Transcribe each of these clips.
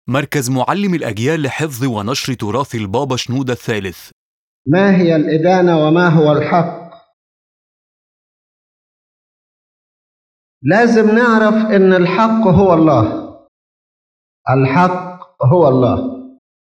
مركز معلم الأجيال لحفظ ونشر تراث البابا شنودة الثالث ما هي الإدانة وما هو الحق لازم نعرف إن الحق هو الله الحق هو الله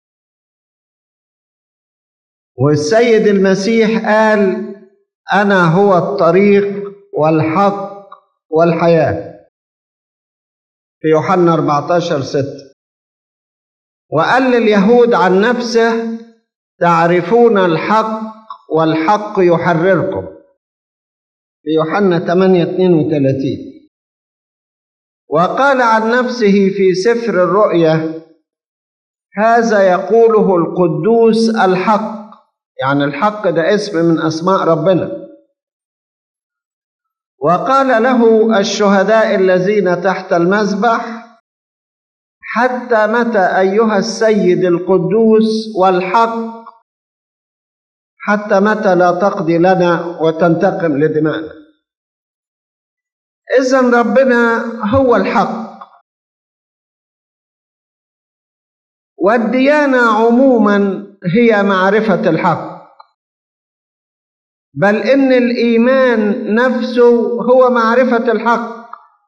والسيد المسيح قال أنا هو الطريق والحق والحياة في يوحنا 14 6 وقال لليهود عن نفسه تعرفون الحق والحق يحرركم في يوحنا 8 32 وقال عن نفسه في سفر الرؤيا هذا يقوله القدوس الحق يعني الحق ده اسم من اسماء ربنا وقال له الشهداء الذين تحت المذبح حتى متى ايها السيد القدوس والحق حتى متى لا تقضي لنا وتنتقم لدمائنا اذا ربنا هو الحق والديانه عموما هي معرفه الحق بل ان الايمان نفسه هو معرفه الحق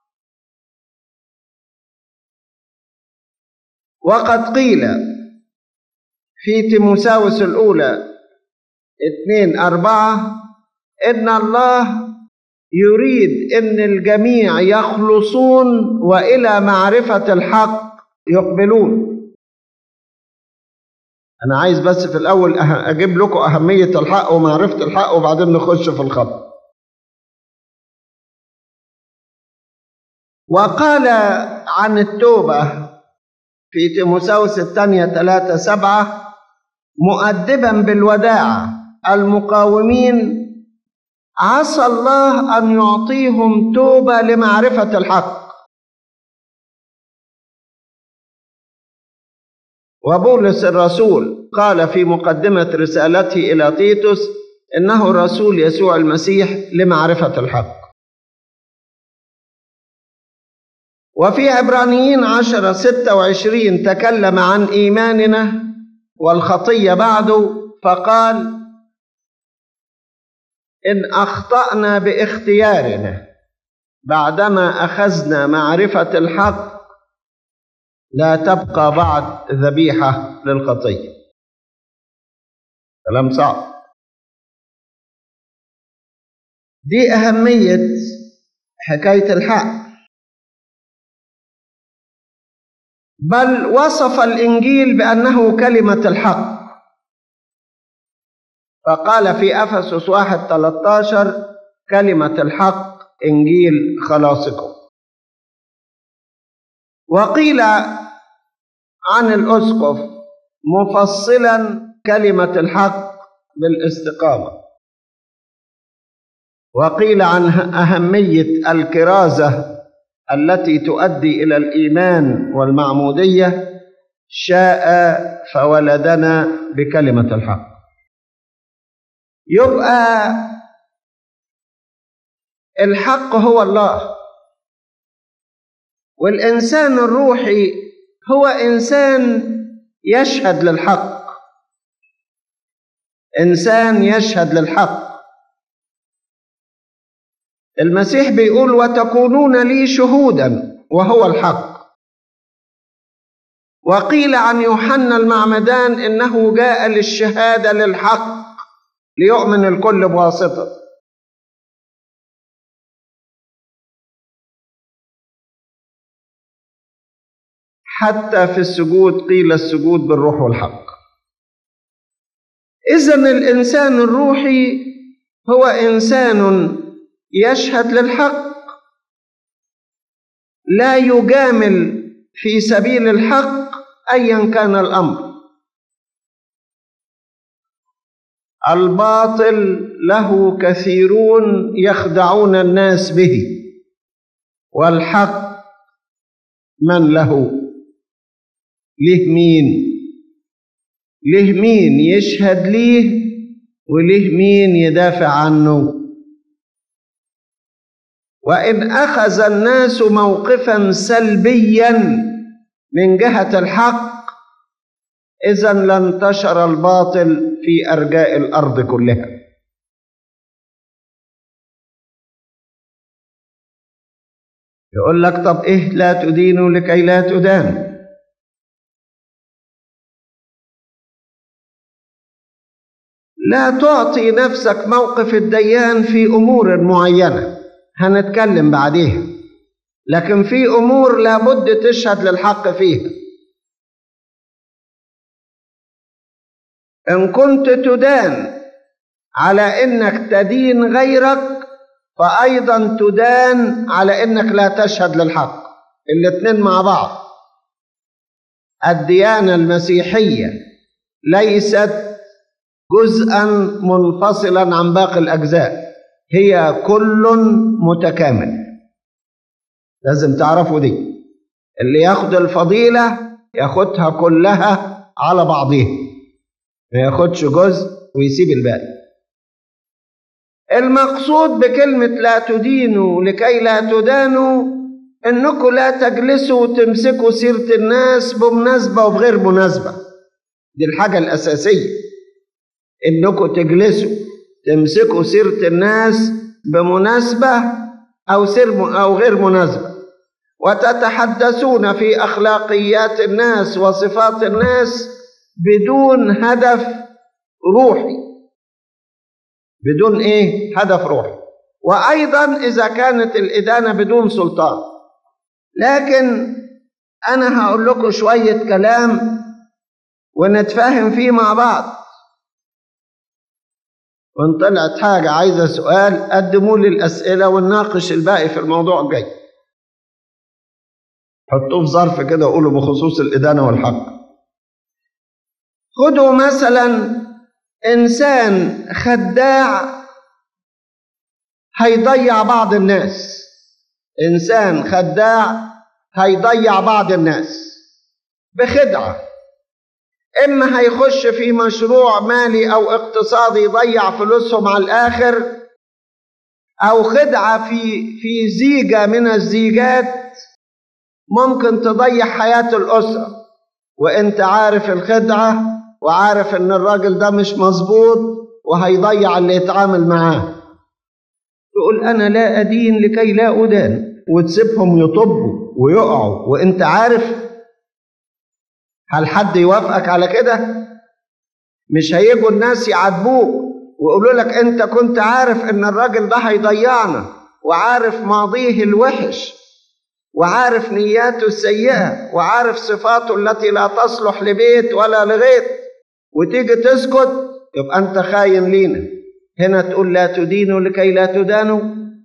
وقد قيل في تيموساوس الاولى اثنين اربعه ان الله يريد ان الجميع يخلصون والى معرفه الحق يقبلون أنا عايز بس في الأول أه- أجيب لكم أهمية الحق ومعرفة الحق وبعدين نخش في الخط. وقال عن التوبة في تيموساوس الثانية ثلاثة سبعة مؤدبا بالوداع المقاومين عسى الله أن يعطيهم توبة لمعرفة الحق وبولس الرسول قال في مقدمة رسالته إلى تيتوس إنه رسول يسوع المسيح لمعرفة الحق وفي عبرانيين عشرة ستة وعشرين تكلم عن إيماننا والخطية بعده فقال إن أخطأنا باختيارنا بعدما أخذنا معرفة الحق لا تبقى بعد ذبيحة للخطية كلام صعب دي أهمية حكاية الحق بل وصف الإنجيل بأنه كلمة الحق فقال في أفسس واحد 13 كلمة الحق إنجيل خلاصكم وقيل عن الأسقف مفصلا كلمة الحق بالاستقامة وقيل عن أهمية الكرازة التي تؤدي إلى الإيمان والمعمودية شاء فولدنا بكلمة الحق يبقى الحق هو الله والإنسان الروحي هو إنسان يشهد للحق إنسان يشهد للحق المسيح بيقول وتكونون لي شهودا وهو الحق وقيل عن يوحنا المعمدان انه جاء للشهاده للحق ليؤمن الكل بواسطه حتى في السجود قيل السجود بالروح والحق اذا الانسان الروحي هو انسان يشهد للحق لا يجامل في سبيل الحق ايا كان الامر الباطل له كثيرون يخدعون الناس به والحق من له له مين له مين يشهد ليه وله مين يدافع عنه وان اخذ الناس موقفا سلبيا من جهة الحق إذا لانتشر الباطل في أرجاء الأرض كلها يقول لك طب إيه لا تدينوا لكي لا تدان لا تعطي نفسك موقف الديان في أمور معينة هنتكلم بعديها لكن في أمور لابد تشهد للحق فيها إن كنت تدان على إنك تدين غيرك فأيضا تدان على إنك لا تشهد للحق الاتنين مع بعض الديانة المسيحية ليست جزءا منفصلا عن باقي الأجزاء هي كل متكامل لازم تعرفوا دي اللي ياخد الفضيلة ياخدها كلها على بعضها ما ياخدش جزء ويسيب الباقي المقصود بكلمة لا تدينوا لكي لا تدانوا انكم لا تجلسوا وتمسكوا سيرة الناس بمناسبة وبغير مناسبة دي الحاجة الأساسية انكم تجلسوا تمسكوا سيرة الناس بمناسبة أو سر أو غير مناسبة وتتحدثون في أخلاقيات الناس وصفات الناس بدون هدف روحي بدون ايه هدف روحي وايضا اذا كانت الادانه بدون سلطان لكن انا هقول لكم شويه كلام ونتفاهم فيه مع بعض وان طلعت حاجه عايزه سؤال قدموا لي الاسئله ونناقش الباقي في الموضوع الجاي حطوه في ظرف كده وقولوا بخصوص الادانه والحق خدوا مثلا انسان خداع هيضيع بعض الناس انسان خداع هيضيع بعض الناس بخدعه اما هيخش في مشروع مالي او اقتصادي يضيع فلوسهم على الاخر او خدعه في في زيجه من الزيجات ممكن تضيع حياه الاسره وانت عارف الخدعه وعارف ان الراجل ده مش مظبوط وهيضيع اللي يتعامل معاه تقول انا لا ادين لكي لا ادان وتسيبهم يطبوا ويقعوا وانت عارف هل حد يوافقك على كده مش هيجوا الناس يعاتبوك ويقولوا لك انت كنت عارف ان الراجل ده هيضيعنا وعارف ماضيه الوحش وعارف نياته السيئه وعارف صفاته التي لا تصلح لبيت ولا لغير وتيجي تسكت يبقى انت خاين لينا هنا تقول لا تدينوا لكي لا تدانوا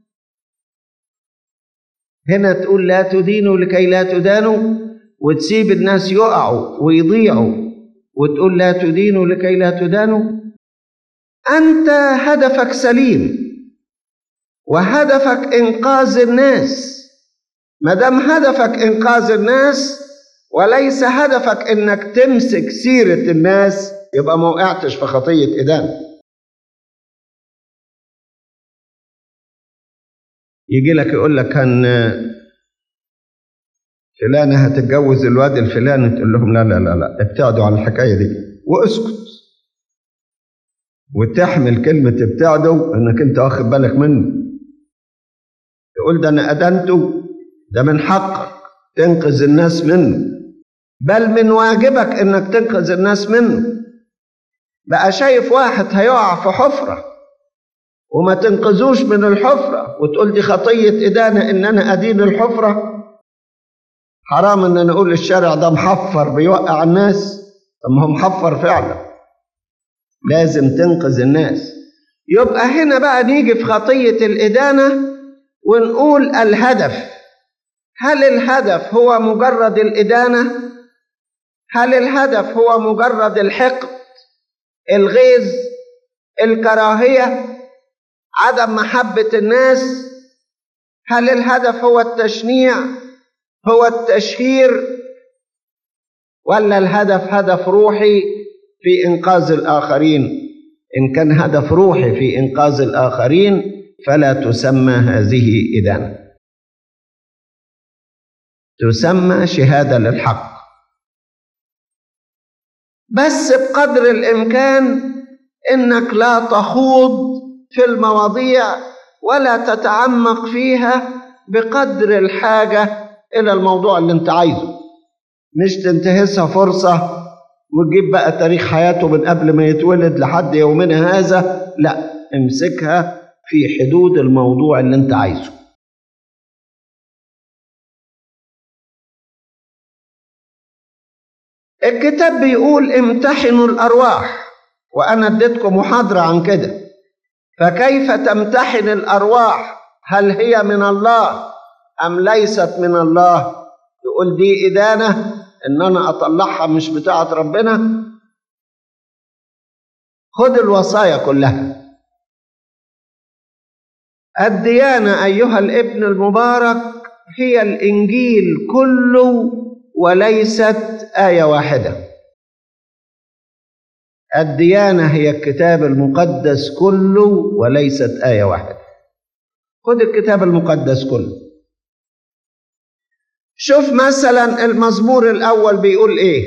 هنا تقول لا تدينوا لكي لا تدانوا وتسيب الناس يقعوا ويضيعوا وتقول لا تدينوا لكي لا تدانوا انت هدفك سليم وهدفك انقاذ الناس ما دام هدفك انقاذ الناس وليس هدفك انك تمسك سيره الناس يبقى ما وقعتش في خطيه ادانه يجي لك يقول لك كان فلانة هتتجوز الواد الفلاني تقول لهم لا لا لا لا ابتعدوا عن الحكاية دي واسكت وتحمل كلمة ابتعدوا انك انت واخد بالك منه تقول ده انا ادنته ده من حقك تنقذ الناس منه بل من واجبك انك تنقذ الناس منه بقى شايف واحد هيقع في حفرة وما تنقذوش من الحفرة وتقول دي خطية إدانة إن أنا أدين الحفرة حرام إن أنا أقول الشارع ده محفر بيوقع الناس طب ما هو محفر فعلا لازم تنقذ الناس يبقى هنا بقى نيجي في خطية الإدانة ونقول الهدف هل الهدف هو مجرد الإدانة؟ هل الهدف هو مجرد الحقد الغيظ الكراهية عدم محبة الناس هل الهدف هو التشنيع هو التشهير ولا الهدف هدف روحي في إنقاذ الآخرين إن كان هدف روحي في إنقاذ الآخرين فلا تسمى هذه إدانة تسمى شهادة للحق بس بقدر الإمكان إنك لا تخوض في المواضيع ولا تتعمق فيها بقدر الحاجة إلى الموضوع اللي أنت عايزه مش تنتهزها فرصة وتجيب بقى تاريخ حياته من قبل ما يتولد لحد يومنا هذا لا امسكها في حدود الموضوع اللي انت عايزه الكتاب بيقول امتحنوا الارواح وانا اديتكم محاضره عن كده فكيف تمتحن الارواح هل هي من الله ام ليست من الله يقول دي ادانه ان انا اطلعها مش بتاعه ربنا خد الوصايا كلها الديانه ايها الابن المبارك هي الانجيل كله وليست ايه واحده الديانه هي الكتاب المقدس كله وليست ايه واحده خد الكتاب المقدس كله شوف مثلا المزمور الاول بيقول ايه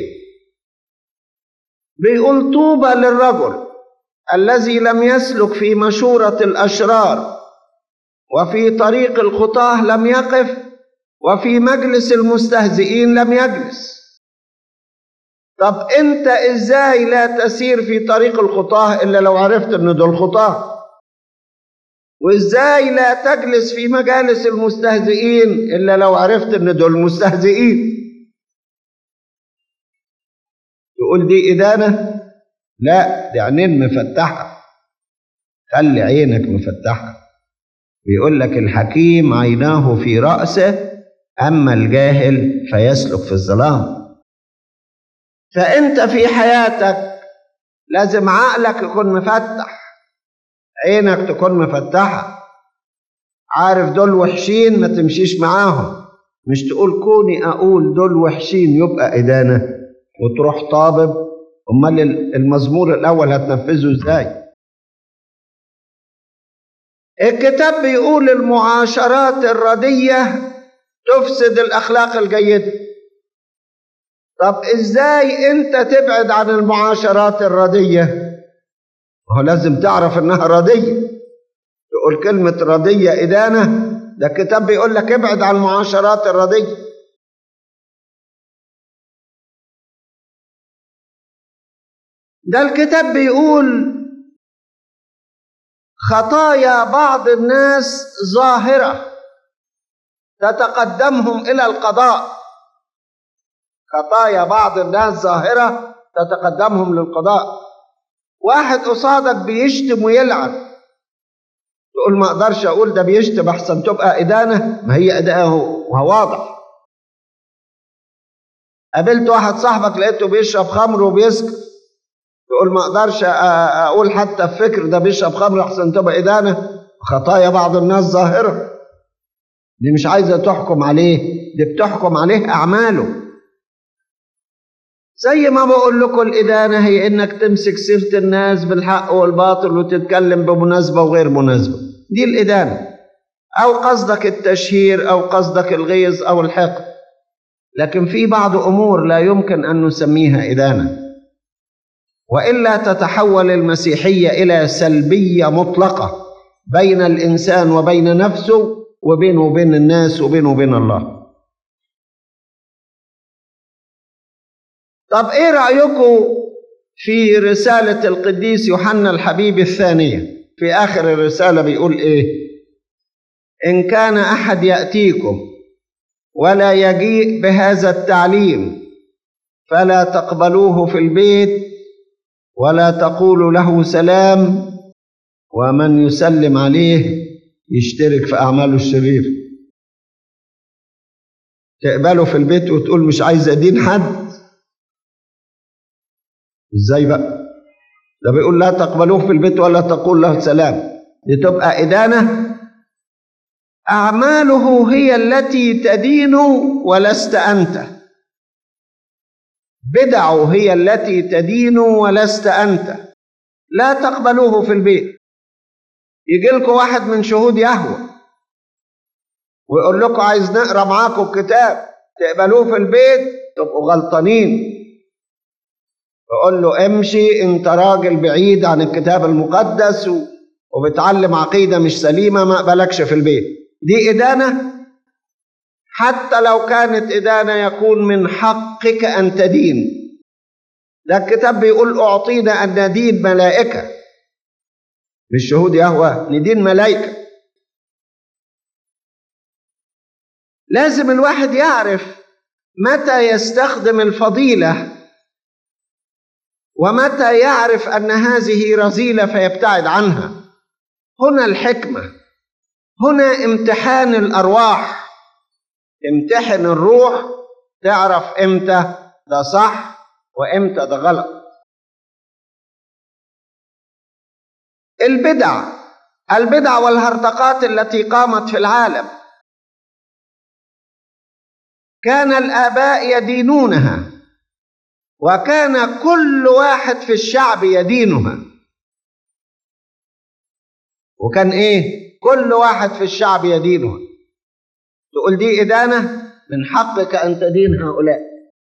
بيقول طوبى للرجل الذي لم يسلك في مشوره الاشرار وفي طريق الخطاه لم يقف وفي مجلس المستهزئين لم يجلس طب انت ازاي لا تسير في طريق الخطاه الا لو عرفت ان دول خطاه وازاي لا تجلس في مجالس المستهزئين الا لو عرفت ان دول مستهزئين تقول دي ادانه لا دي عينين مفتحه خلي عينك مفتحه بيقول لك الحكيم عيناه في راسه اما الجاهل فيسلك في الظلام فانت في حياتك لازم عقلك يكون مفتح عينك تكون مفتحة عارف دول وحشين ما تمشيش معاهم مش تقول كوني أقول دول وحشين يبقى إدانة وتروح طابب أمال المزمور الأول هتنفذه إزاي الكتاب بيقول المعاشرات الردية تفسد الأخلاق الجيدة طب إزاي أنت تبعد عن المعاشرات الردية هو لازم تعرف انها ردية تقول كلمة ردية إدانة ده الكتاب بيقول لك ابعد عن المعاشرات الردية ده الكتاب بيقول خطايا بعض الناس ظاهرة تتقدمهم إلى القضاء خطايا بعض الناس ظاهرة تتقدمهم للقضاء واحد قصادك بيشتم ويلعن تقول ما اقدرش اقول ده بيشتم احسن تبقى ادانه ما هي ادانه وهو واضح قابلت واحد صاحبك لقيته بيشرب خمر وبيسكر تقول ما اقدرش اقول حتى في فكر ده بيشرب خمر احسن تبقى ادانه خطايا بعض الناس ظاهره دي مش عايزه تحكم عليه دي بتحكم عليه اعماله زي ما بقول لكم الإدانة هي إنك تمسك سيرة الناس بالحق والباطل وتتكلم بمناسبة وغير مناسبة دي الإدانة أو قصدك التشهير أو قصدك الغيظ أو الحقد لكن في بعض أمور لا يمكن أن نسميها إدانة وإلا تتحول المسيحية إلى سلبية مطلقة بين الإنسان وبين نفسه وبينه وبين الناس وبينه وبين الله طب ايه رايكم في رساله القديس يوحنا الحبيب الثانيه في اخر الرساله بيقول ايه ان كان احد ياتيكم ولا يجيء بهذا التعليم فلا تقبلوه في البيت ولا تقولوا له سلام ومن يسلم عليه يشترك في اعماله الشريره تقبله في البيت وتقول مش عايز ادين حد ازاي بقى ده بيقول لا تقبلوه في البيت ولا تقول له سلام دي تبقى إدانة أعماله هي التي تدين ولست أنت بدعه هي التي تدين ولست أنت لا تقبلوه في البيت يجي لكم واحد من شهود يهوه ويقول لكم عايز نقرا معاكم الكتاب تقبلوه في البيت تبقوا غلطانين يقول له امشي انت راجل بعيد عن الكتاب المقدس و- وبتعلم عقيدة مش سليمة ما اقبلكش في البيت دي إدانة حتى لو كانت إدانة يكون من حقك أن تدين ده الكتاب بيقول أعطينا أن ندين ملائكة مش شهود يهوى ندين ملائكة لازم الواحد يعرف متى يستخدم الفضيلة ومتى يعرف أن هذه رذيلة فيبتعد عنها هنا الحكمة هنا امتحان الأرواح امتحن الروح تعرف امتى ده صح وامتى ده غلط البدع البدع والهرطقات التي قامت في العالم كان الآباء يدينونها وكان كل واحد في الشعب يدينها وكان ايه كل واحد في الشعب يدينها تقول دي إدانة من حقك أن تدين هؤلاء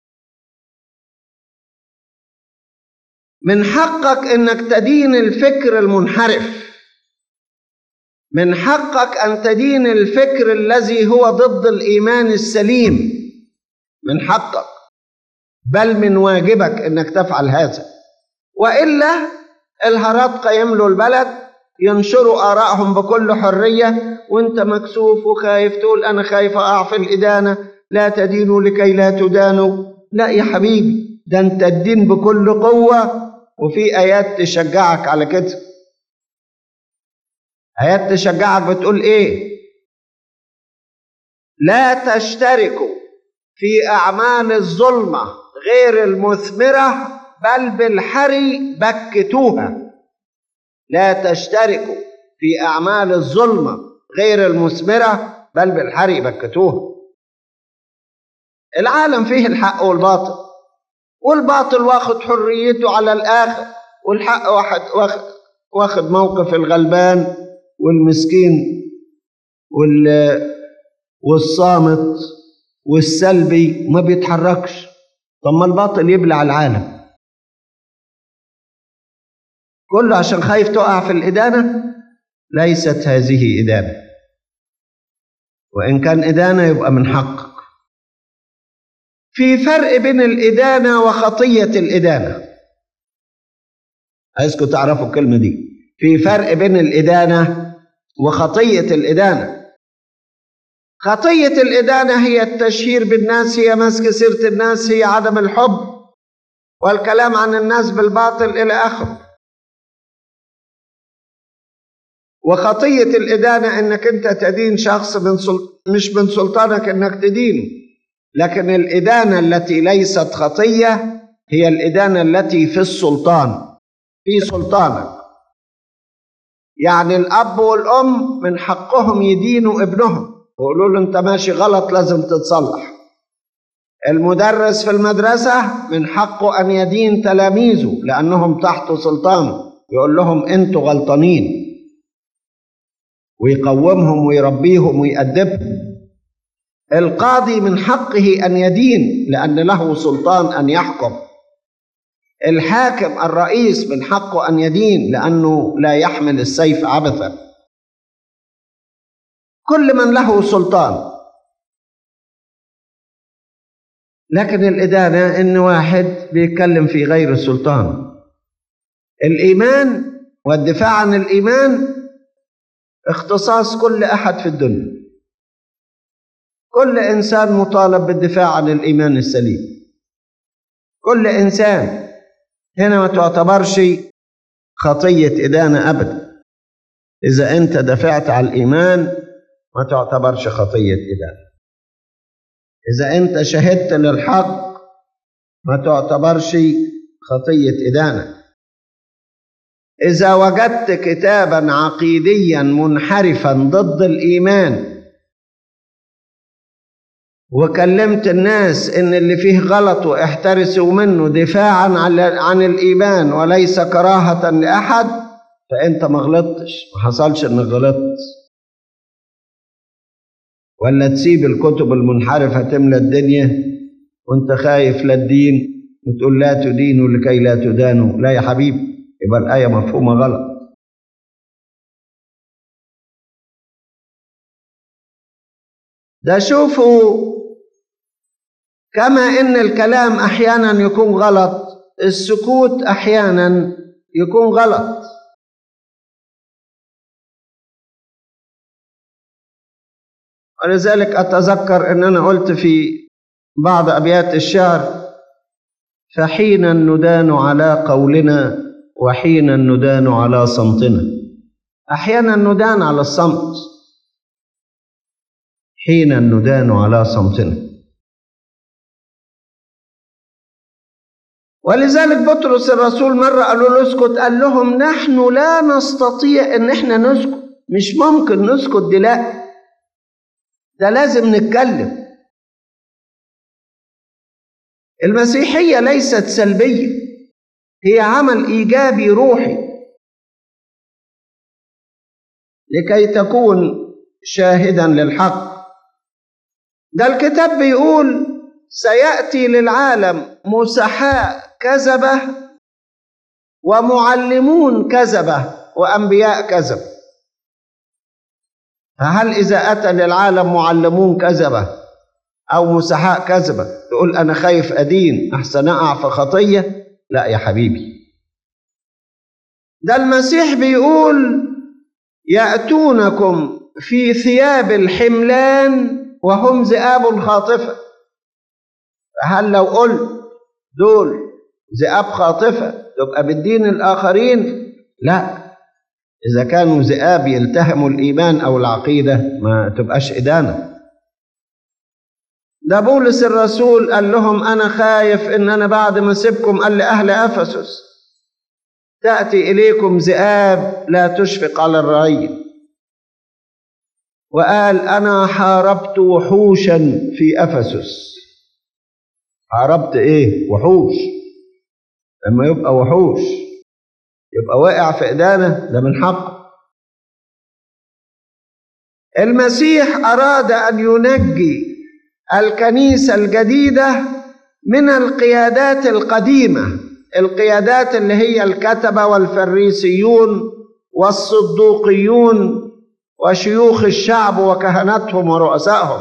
من حقك أنك تدين الفكر المنحرف من حقك أن تدين الفكر الذي هو ضد الإيمان السليم من حقك بل من واجبك أنك تفعل هذا وإلا الهرطقة يملوا البلد ينشروا آرائهم بكل حرية وانت مكسوف وخايف تقول أنا خايف أقع في الإدانة لا تدينوا لكي لا تدانوا لا يا حبيبي ده انت الدين بكل قوة وفي آيات تشجعك على كده آيات تشجعك بتقول إيه لا تشتركوا في أعمال الظلمة غير المثمرة بل بالحري بكتوها لا تشتركوا في أعمال الظلمة غير المثمرة بل بالحري بكتوها العالم فيه الحق والباطل والباطل واخد حريته على الآخر والحق واحد واخد, واخد موقف الغلبان والمسكين وال والصامت والسلبي ما بيتحركش طب ما الباطل يبلع العالم كله عشان خايف تقع في الإدانة ليست هذه إدانة وإن كان إدانة يبقى من حقك في فرق بين الإدانة وخطية الإدانة عايزكم تعرفوا الكلمة دي في فرق بين الإدانة وخطية الإدانة خطية الإدانة هي التشهير بالناس هي مسك سيرة الناس هي عدم الحب والكلام عن الناس بالباطل إلى آخره وخطية الإدانة إنك أنت تدين شخص من سل... مش من سلطانك إنك تدينه لكن الإدانة التي ليست خطية هي الإدانة التي في السلطان في سلطانك يعني الأب والأم من حقهم يدينوا ابنهم ويقولوا له أنت ماشي غلط لازم تتصلح المدرس في المدرسة من حقه أن يدين تلاميذه لأنهم تحت سلطانه يقول لهم أنتوا غلطانين ويقومهم ويربيهم ويأدبهم القاضي من حقه أن يدين لأن له سلطان أن يحكم الحاكم الرئيس من حقه أن يدين لأنه لا يحمل السيف عبثا كل من له سلطان لكن الإدانة إن واحد بيتكلم في غير السلطان الإيمان والدفاع عن الإيمان اختصاص كل أحد في الدنيا كل إنسان مطالب بالدفاع عن الإيمان السليم كل إنسان هنا ما تعتبرش خطية إدانة أبدا إذا أنت دفعت عن الإيمان ما تعتبرش خطية إدانة إذا أنت شهدت للحق ما تعتبرش خطية إدانة إذا وجدت كتابا عقيديا منحرفا ضد الإيمان وكلمت الناس إن اللي فيه غلط واحترسوا منه دفاعا عن الإيمان وليس كراهة لأحد فأنت ما غلطتش ما حصلش إنك غلطت ولا تسيب الكتب المنحرفة تملى الدنيا وانت خايف لا الدين وتقول لا تدينوا لكي لا تدانوا لا يا حبيبي يبقى الآية مفهومة غلط ده شوفوا كما ان الكلام احيانا يكون غلط السكوت احيانا يكون غلط ولذلك اتذكر ان انا قلت في بعض ابيات الشعر فحينا ندان على قولنا وحينا ندان على صمتنا احيانا ندان على الصمت حين ندان على صمتنا ولذلك بطرس الرسول مرة قالوا له اسكت قال لهم نحن لا نستطيع ان احنا نسكت مش ممكن نسكت دي لا ده لازم نتكلم المسيحية ليست سلبية هي عمل إيجابي روحي لكي تكون شاهدا للحق ده الكتاب بيقول سيأتي للعالم مسحاء كذبة ومعلمون كذبة وأنبياء كذب فهل إذا أتى للعالم معلمون كذبة أو مسحاء كذبة تقول أنا خايف أدين أحسن أقع في خطية لا يا حبيبي ده المسيح بيقول يأتونكم في ثياب الحملان وهم ذئاب خاطفة فهل لو قلت دول ذئاب خاطفة تبقى بالدين الآخرين لا إذا كانوا ذئاب يلتهموا الإيمان أو العقيدة ما تبقاش إدانة ده بولس الرسول قال لهم أنا خايف إن أنا بعد ما أسيبكم قال لأهل أفسس تأتي إليكم ذئاب لا تشفق على الرعية وقال أنا حاربت وحوشا في أفسس حاربت إيه؟ وحوش لما يبقى وحوش يبقى واقع في إدانة ده من حقه المسيح أراد أن ينجي الكنيسة الجديدة من القيادات القديمة القيادات اللي هي الكتبة والفريسيون والصدوقيون وشيوخ الشعب وكهنتهم ورؤسائهم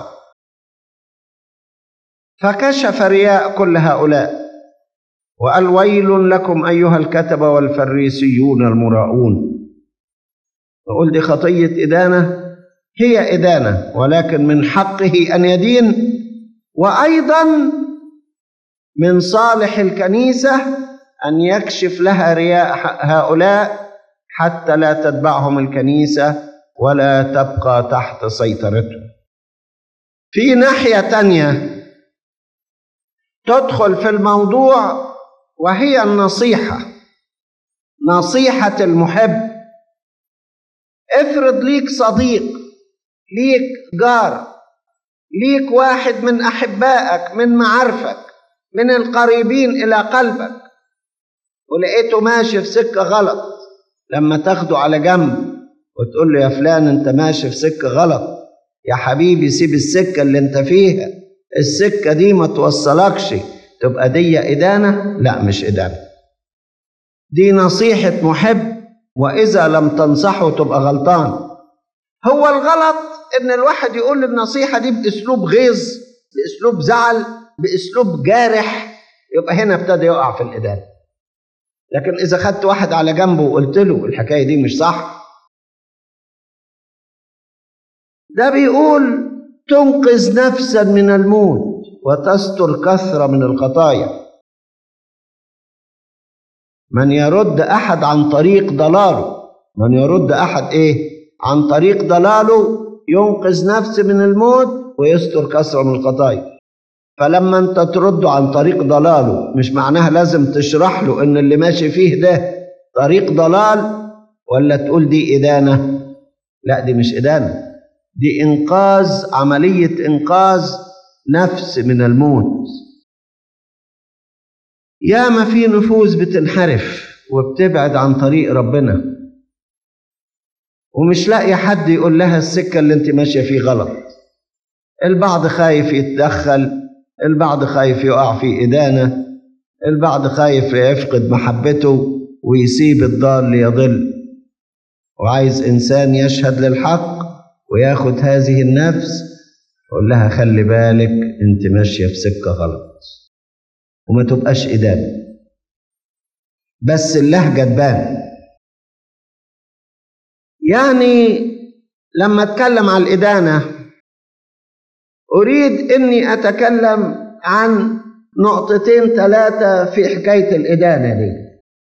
فكشف رياء كل هؤلاء وقال ويل لكم أيها الكتبة والفريسيون المراؤون نقول دي خطية إدانة هي إدانة ولكن من حقه أن يدين وأيضا من صالح الكنيسة أن يكشف لها رياء هؤلاء حتى لا تتبعهم الكنيسة ولا تبقى تحت سيطرته في ناحية تانية تدخل في الموضوع وهي النصيحة نصيحة المحب افرض ليك صديق ليك جار ليك واحد من أحبائك من معارفك من القريبين إلى قلبك ولقيته ماشي في سكة غلط لما تاخده على جنب وتقول له يا فلان انت ماشي في سكة غلط يا حبيبي سيب السكة اللي انت فيها السكة دي ما توصلكش تبقى دي إدانة لا مش إدانة دي نصيحة محب وإذا لم تنصحه تبقى غلطان هو الغلط إن الواحد يقول النصيحة دي بأسلوب غيظ بأسلوب زعل بأسلوب جارح يبقى هنا ابتدى يقع في الإدانة لكن إذا خدت واحد على جنبه وقلت له الحكاية دي مش صح ده بيقول تنقذ نفسا من الموت وتستر كثرة من الخطايا من يرد أحد عن طريق ضلاله من يرد أحد إيه عن طريق ضلاله ينقذ نفسه من الموت ويستر كثرة من الخطايا فلما انت ترده عن طريق ضلاله مش معناها لازم تشرح له ان اللي ماشي فيه ده طريق ضلال ولا تقول دي إدانة لا دي مش إدانة دي إنقاذ عملية إنقاذ نفس من الموت ياما في نفوس بتنحرف وبتبعد عن طريق ربنا ومش لاقي حد يقول لها السكة اللي انت ماشية فيه غلط البعض خايف يتدخل البعض خايف يقع في إدانة البعض خايف يفقد محبته ويسيب الضال ليضل وعايز إنسان يشهد للحق وياخد هذه النفس يقول لها خلي بالك انت ماشية في سكة غلط وما تبقاش إدانة بس اللهجة تبان يعني لما اتكلم عن الإدانة أريد أني أتكلم عن نقطتين ثلاثة في حكاية الإدانة دي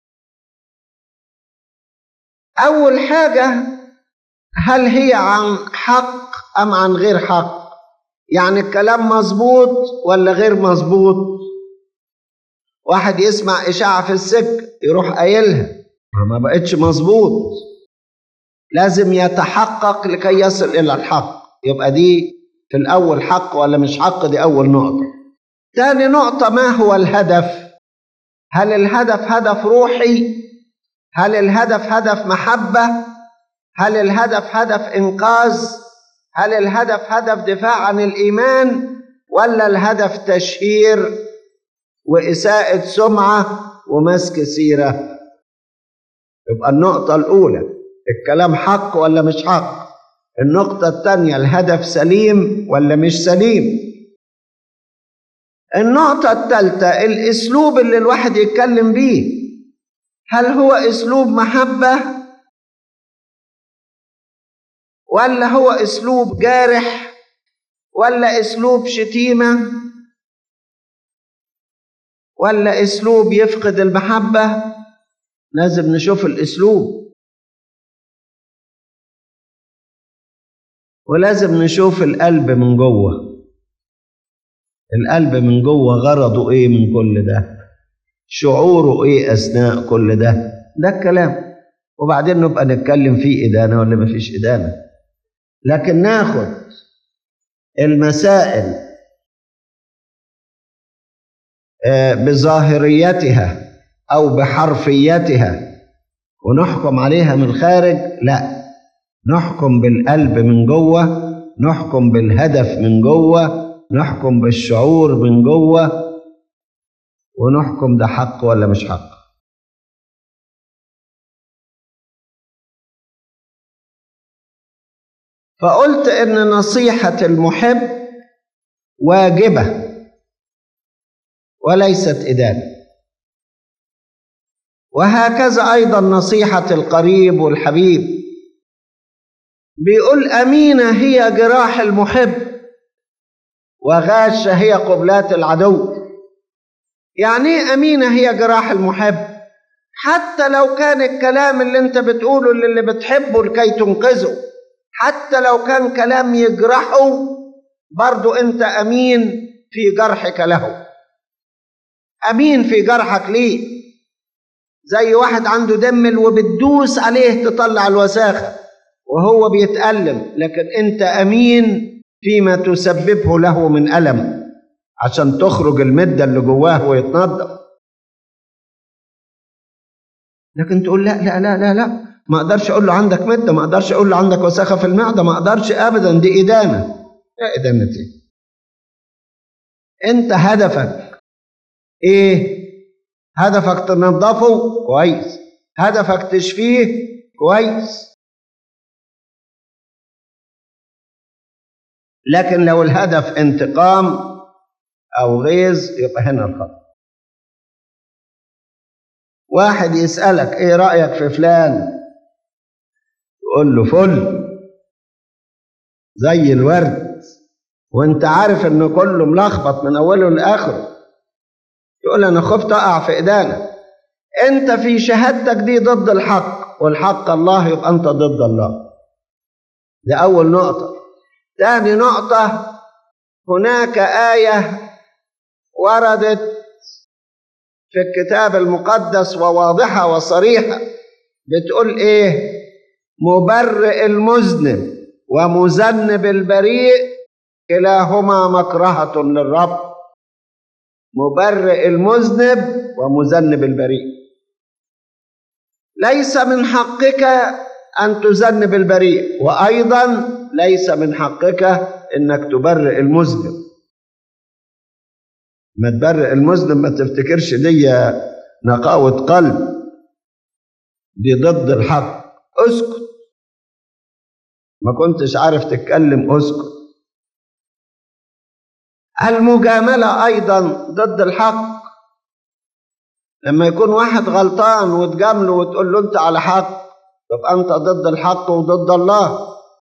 أول حاجة هل هي عن حق أم عن غير حق يعني الكلام مظبوط ولا غير مظبوط واحد يسمع إشاعة في السك يروح قايلها ما بقتش مظبوط لازم يتحقق لكي يصل إلى الحق يبقى دي في الأول حق ولا مش حق دي أول نقطة تاني نقطة ما هو الهدف هل الهدف هدف روحي هل الهدف هدف محبة هل الهدف هدف إنقاذ هل الهدف هدف دفاع عن الإيمان ولا الهدف تشهير وإساءة سمعة ومسك سيرة يبقى النقطة الأولى الكلام حق ولا مش حق النقطة الثانية الهدف سليم ولا مش سليم النقطة الثالثة الأسلوب اللي الواحد يتكلم بيه هل هو أسلوب محبة ولا هو أسلوب جارح ولا أسلوب شتيمة ولا أسلوب يفقد المحبة لازم نشوف الأسلوب ولازم نشوف القلب من جوه القلب من جوه غرضه ايه من كل ده شعوره ايه اثناء كل ده ده الكلام وبعدين نبقى نتكلم فيه ادانه ولا مفيش ادانه لكن ناخد المسائل بظاهريتها او بحرفيتها ونحكم عليها من الخارج لا نحكم بالقلب من جوه نحكم بالهدف من جوه نحكم بالشعور من جوه ونحكم ده حق ولا مش حق فقلت ان نصيحه المحب واجبه وليست ادانه وهكذا ايضا نصيحه القريب والحبيب بيقول امينه هي جراح المحب وغاشه هي قبلات العدو يعني ايه امينه هي جراح المحب حتى لو كان الكلام اللي انت بتقوله للي بتحبه لكي تنقذه حتى لو كان كلام يجرحه برضو انت امين في جرحك له امين في جرحك ليه زي واحد عنده دمل وبتدوس عليه تطلع الوساخه وهو بيتألم لكن انت امين فيما تسببه له من ألم عشان تخرج المدة اللي جواه ويتنضف لكن تقول لا لا لا لا لا ما اقدرش اقول له عندك مدة ما اقدرش اقول له عندك وساخة في المعدة ما اقدرش ابدا دي ادانة ايه ادانة ايه انت هدفك ايه هدفك تنظفه كويس هدفك تشفيه كويس لكن لو الهدف انتقام او غيظ يبقى هنا الخطأ واحد يسألك ايه رأيك في فلان تقول له فل زي الورد وانت عارف انه كله ملخبط من اوله لاخره تقول انا خفت اقع في ايدانا انت في شهادتك دي ضد الحق والحق الله يبقى انت ضد الله دي اول نقطه ثاني نقطه هناك ايه وردت في الكتاب المقدس وواضحه وصريحه بتقول ايه مبرئ المذنب ومذنب البريء كلاهما مكرهه للرب مبرئ المذنب ومذنب البريء ليس من حقك ان تذنب البريء وايضا ليس من حقك انك تبرئ المذنب ما تبرئ المذنب ما تفتكرش دي نقاوة قلب دي ضد الحق اسكت ما كنتش عارف تتكلم اسكت المجاملة أيضا ضد الحق لما يكون واحد غلطان وتجامله وتقول له أنت على حق تبقى أنت ضد الحق وضد الله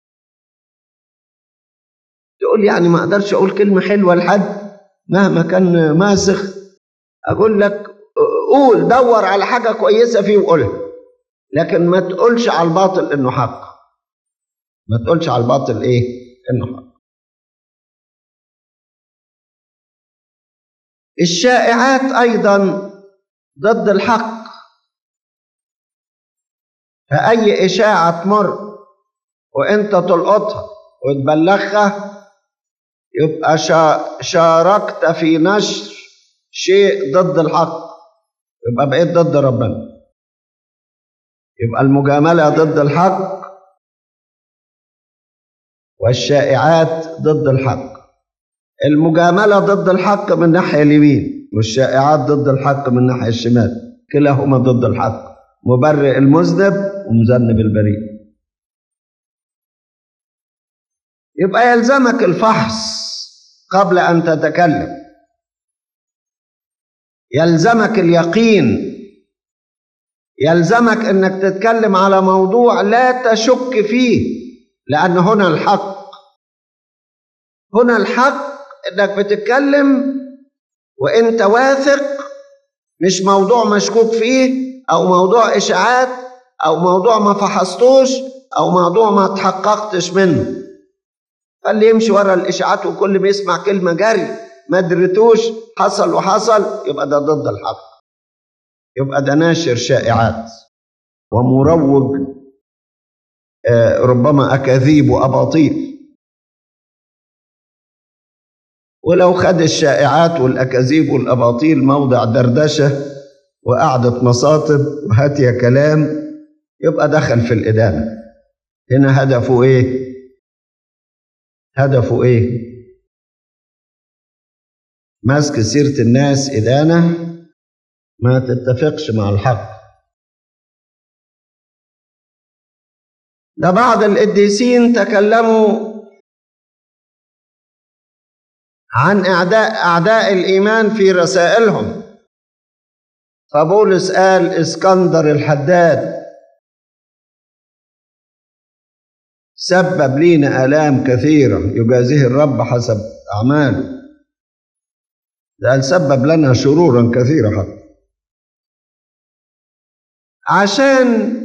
تقول يعني ما أقدرش أقول كلمة حلوة لحد مهما كان ماسخ أقول لك قول دور على حاجة كويسة فيه وقولها لكن ما تقولش على الباطل إنه حق ما تقولش على الباطل إيه إنه حق الشائعات أيضا ضد الحق فأي إشاعة تمر وأنت تلقطها وتبلغها يبقى شاركت في نشر شيء ضد الحق يبقى بقيت ضد ربنا يبقى المجاملة ضد الحق والشائعات ضد الحق المجاملة ضد الحق من الناحية اليمين والشائعات ضد الحق من الناحية الشمال كلاهما ضد الحق مبرئ المذنب ومذنب البريء يبقى يلزمك الفحص قبل أن تتكلم يلزمك اليقين يلزمك أنك تتكلم على موضوع لا تشك فيه لأن هنا الحق هنا الحق انك بتتكلم وانت واثق مش موضوع مشكوك فيه او موضوع اشاعات او موضوع ما فحصتوش او موضوع ما تحققتش منه فاللي يمشي ورا الاشاعات وكل ما يسمع كلمه جري ما درتوش حصل وحصل يبقى ده ضد الحق يبقى ده ناشر شائعات ومروج آه ربما اكاذيب واباطيل ولو خد الشائعات والأكاذيب والأباطيل موضع دردشة وقعدة مصاطب وهات يا كلام يبقى دخل في الإدانة هنا هدفه إيه؟ هدفه إيه؟ ماسك سيرة الناس إدانة ما تتفقش مع الحق ده بعض القديسين تكلموا عن أعداء أعداء الإيمان في رسائلهم فبولس قال اسكندر الحداد سبب لينا آلام كثيرة يجازيه الرب حسب أعماله ده قال سبب لنا شرورا كثيرة حتى عشان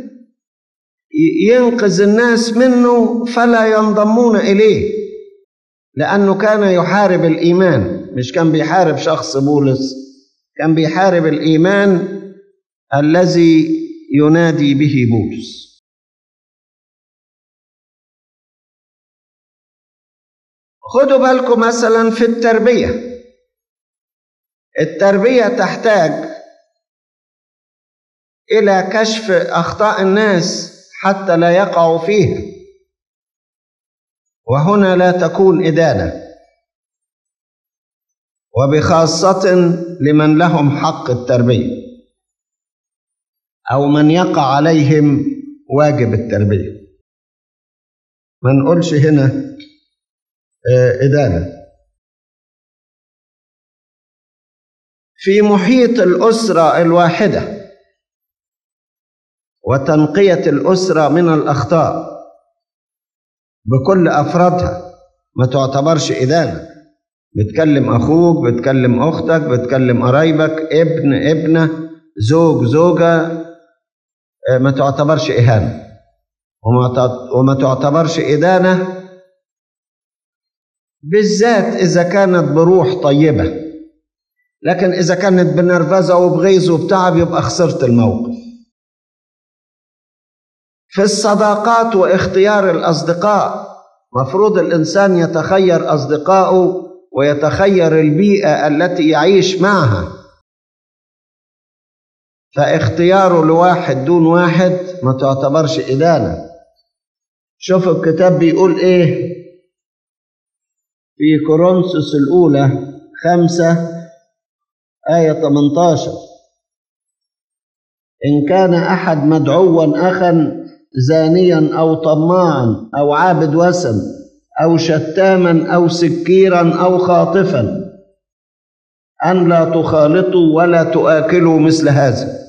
ينقذ الناس منه فلا ينضمون إليه لأنه كان يحارب الإيمان مش كان بيحارب شخص بولس كان بيحارب الإيمان الذي ينادي به بولس خدوا بالكم مثلا في التربية التربية تحتاج إلى كشف أخطاء الناس حتى لا يقعوا فيها وهنا لا تكون إدانة وبخاصة لمن لهم حق التربية أو من يقع عليهم واجب التربية ما نقولش هنا إدانة في محيط الأسرة الواحدة وتنقية الأسرة من الأخطاء بكل أفرادها ما تعتبرش إدانة بتكلم أخوك بتكلم أختك بتكلم قرايبك ابن ابنة زوج زوجة ما تعتبرش إهانة وما تعتبرش إدانة بالذات إذا كانت بروح طيبة لكن إذا كانت بنرفزة وبغيظ وبتعب يبقى خسرت الموقف في الصداقات واختيار الأصدقاء مفروض الإنسان يتخير أصدقائه ويتخير البيئة التي يعيش معها فاختياره لواحد دون واحد ما تعتبرش إدانة شوف الكتاب بيقول إيه في كورنثوس الأولى خمسة آية 18 إن كان أحد مدعوا أخا زانيا أو طماعا أو عابد وثن أو شتاما أو سكيرا أو خاطفا أن لا تخالطوا ولا تؤكلوا مثل هذا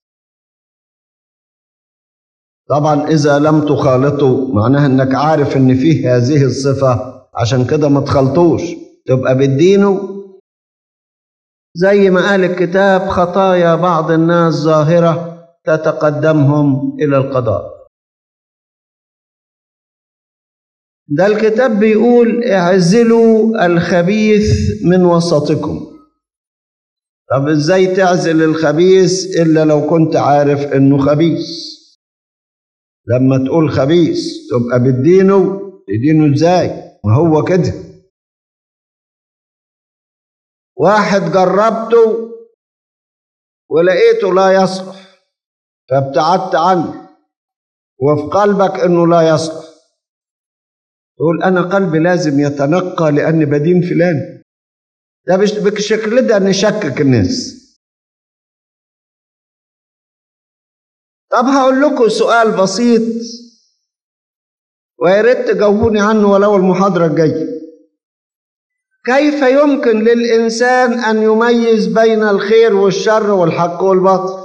طبعا إذا لم تخالطوا معناها إنك عارف إن فيه هذه الصفة عشان كده ما تخلطوش تبقى بالدينه زي ما قال الكتاب خطايا بعض الناس ظاهرة تتقدمهم إلى القضاء ده الكتاب بيقول اعزلوا الخبيث من وسطكم طب ازاي تعزل الخبيث الا لو كنت عارف انه خبيث لما تقول خبيث تبقى بتدينه تدينه ازاي ما هو كده واحد جربته ولقيته لا يصلح فابتعدت عنه وفي قلبك انه لا يصلح تقول انا قلبي لازم يتنقى لاني بدين فلان ده مش بالشكل ده نشكك الناس طب هقول لكم سؤال بسيط ويا ريت تجاوبوني عنه ولو المحاضرة الجاية كيف يمكن للإنسان أن يميز بين الخير والشر والحق والباطل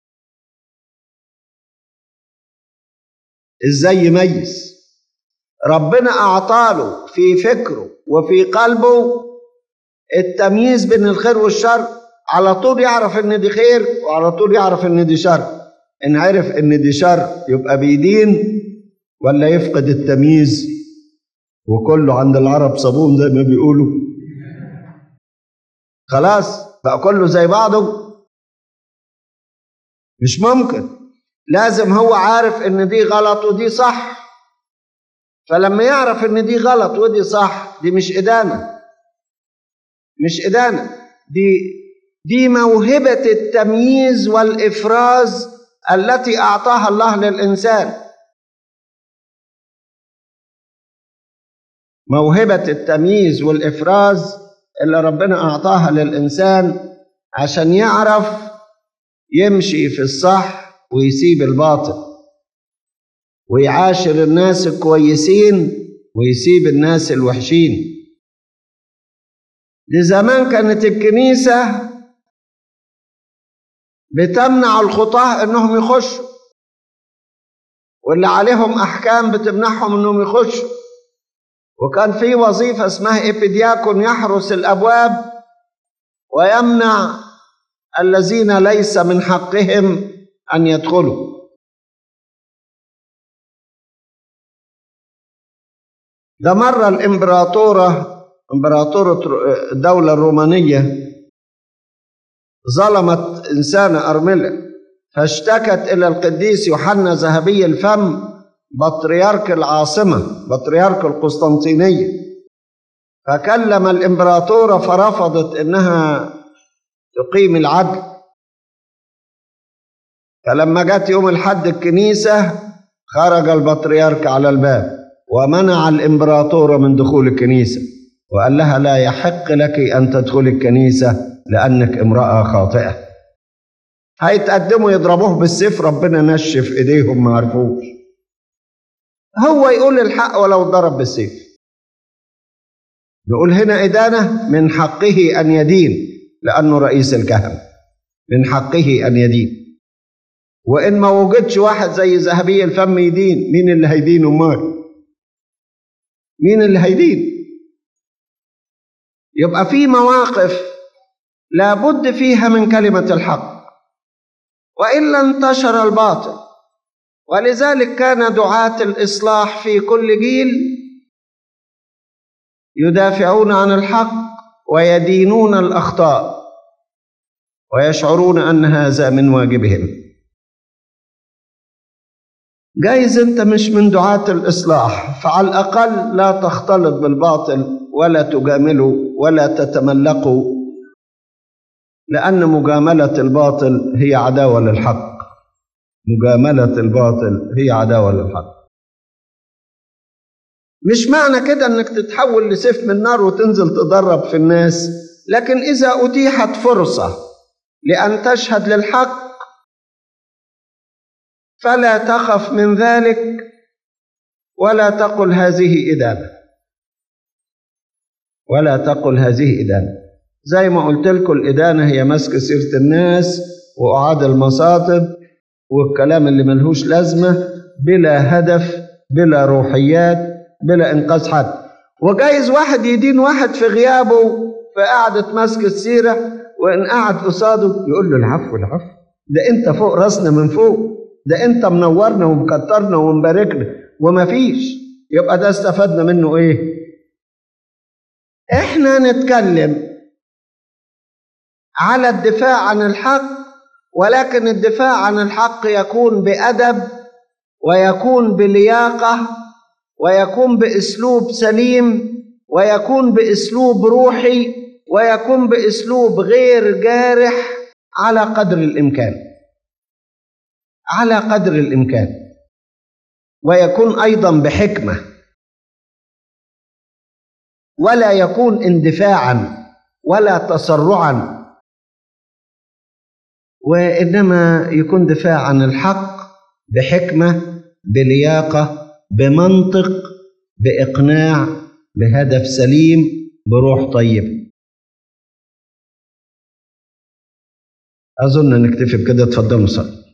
إزاي يميز ربنا أعطاله في فكره وفي قلبه التمييز بين الخير والشر على طول يعرف ان دي خير وعلى طول يعرف ان دي شر ان عرف ان دي شر يبقى بيدين ولا يفقد التمييز وكله عند العرب صابون زي ما بيقولوا خلاص بقى كله زي بعضه مش ممكن لازم هو عارف ان دي غلط ودي صح فلما يعرف ان دي غلط ودي صح دي مش ادانه مش ادانه دي دي موهبه التمييز والافراز التي اعطاها الله للانسان موهبه التمييز والافراز اللي ربنا اعطاها للانسان عشان يعرف يمشي في الصح ويسيب الباطل ويعاشر الناس الكويسين ويسيب الناس الوحشين دي زمان كانت الكنيسة بتمنع الخطاة انهم يخشوا واللي عليهم احكام بتمنعهم انهم يخشوا وكان في وظيفة اسمها ابيدياكون يحرس الابواب ويمنع الذين ليس من حقهم ان يدخلوا ده مرة الإمبراطورة إمبراطورة الدولة الرومانية ظلمت إنسانة أرملة فاشتكت إلى القديس يوحنا ذهبي الفم بطريرك العاصمة بطريرك القسطنطينية فكلم الإمبراطورة فرفضت إنها تقيم العدل فلما جت يوم الحد الكنيسة خرج البطريرك على الباب ومنع الإمبراطورة من دخول الكنيسة وقال لها لا يحق لك أن تدخل الكنيسة لأنك امرأة خاطئة هيتقدموا يضربوه بالسيف ربنا نشف إيديهم ما عرفوش هو يقول الحق ولو ضرب بالسيف نقول هنا إدانة من حقه أن يدين لأنه رئيس الكهنة من حقه أن يدين وإن ما وجدش واحد زي ذهبي الفم يدين مين اللي هيدين أمال مين اللي هيدين يبقى في مواقف لابد فيها من كلمة الحق وإلا انتشر الباطل ولذلك كان دعاة الإصلاح في كل جيل يدافعون عن الحق ويدينون الأخطاء ويشعرون أن هذا من واجبهم جايز أنت مش من دعاة الإصلاح فعلى الأقل لا تختلط بالباطل ولا تجامله ولا تتملقه لأن مجاملة الباطل هي عداوة للحق مجاملة الباطل هي عداوة للحق مش معنى كده انك تتحول لسيف من نار وتنزل تضرب في الناس لكن إذا أتيحت فرصة لأن تشهد للحق فلا تخف من ذلك ولا تقل هذه إدانة ولا تقل هذه إدانة زي ما قلت لكم الإدانة هي مسك سيرة الناس وإعادة المصاطب والكلام اللي ملهوش لازمة بلا هدف بلا روحيات بلا إنقاذ حد وجايز واحد يدين واحد في غيابه في قعدة مسك السيرة وإن قعد قصاده يقول له العفو العفو ده أنت فوق راسنا من فوق ده أنت منورنا ومكترنا ومباركنا ومفيش يبقى ده استفدنا منه إيه؟ إحنا نتكلم على الدفاع عن الحق ولكن الدفاع عن الحق يكون بأدب ويكون بلياقة ويكون بأسلوب سليم ويكون بأسلوب روحي ويكون بأسلوب غير جارح على قدر الإمكان على قدر الإمكان ويكون أيضا بحكمة ولا يكون اندفاعا ولا تسرعا وإنما يكون دفاع عن الحق بحكمة بلياقة بمنطق بإقناع بهدف سليم بروح طيب أظن نكتفي بكده اتفضلوا صلي